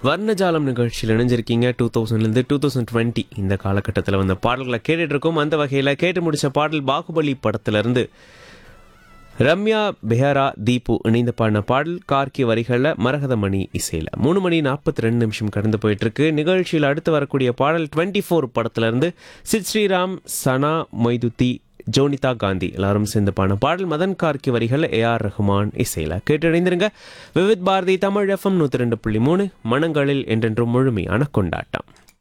வர்ணஜாலம் நிகழ்ச்சியில் இணைஞ்சிருக்கீங்க டூ தௌசண்ட்லேருந்து டூ தௌசண்ட் டுவெண்ட்டி இந்த காலகட்டத்தில் வந்த பாடல்களை கேட்டுட்டு இருக்கோம் அந்த வகையில் கேட்டு முடிச்ச பாடல் பாகுபலி படத்திலிருந்து ரம்யா பெஹரா தீபு இணைந்து பாடின பாடல் கார்கி வரிகளில் மரகதமணி இசையில் மூணு மணி நாற்பத்தி ரெண்டு நிமிஷம் கடந்து போயிட்டு இருக்கு நிகழ்ச்சியில் அடுத்து வரக்கூடிய பாடல் டுவெண்ட்டி ஃபோர் படத்திலிருந்து சித் ஸ்ரீராம் சனா மொய்துத்தி ஜோனிதா காந்தி எல்லாரும் சேர்ந்து பாடின பாடல் மதன் கார்கி வரிகள் ஏ ஆர் ரஹ்மான் இசையில் கேட்டு இணைந்திருங்க விவித் பாரதி தமிழ் எஃப்எம் நூற்றி ரெண்டு புள்ளி மூணு மனங்களில் என்றென்றும் முழுமையான கொண்டாட்டம்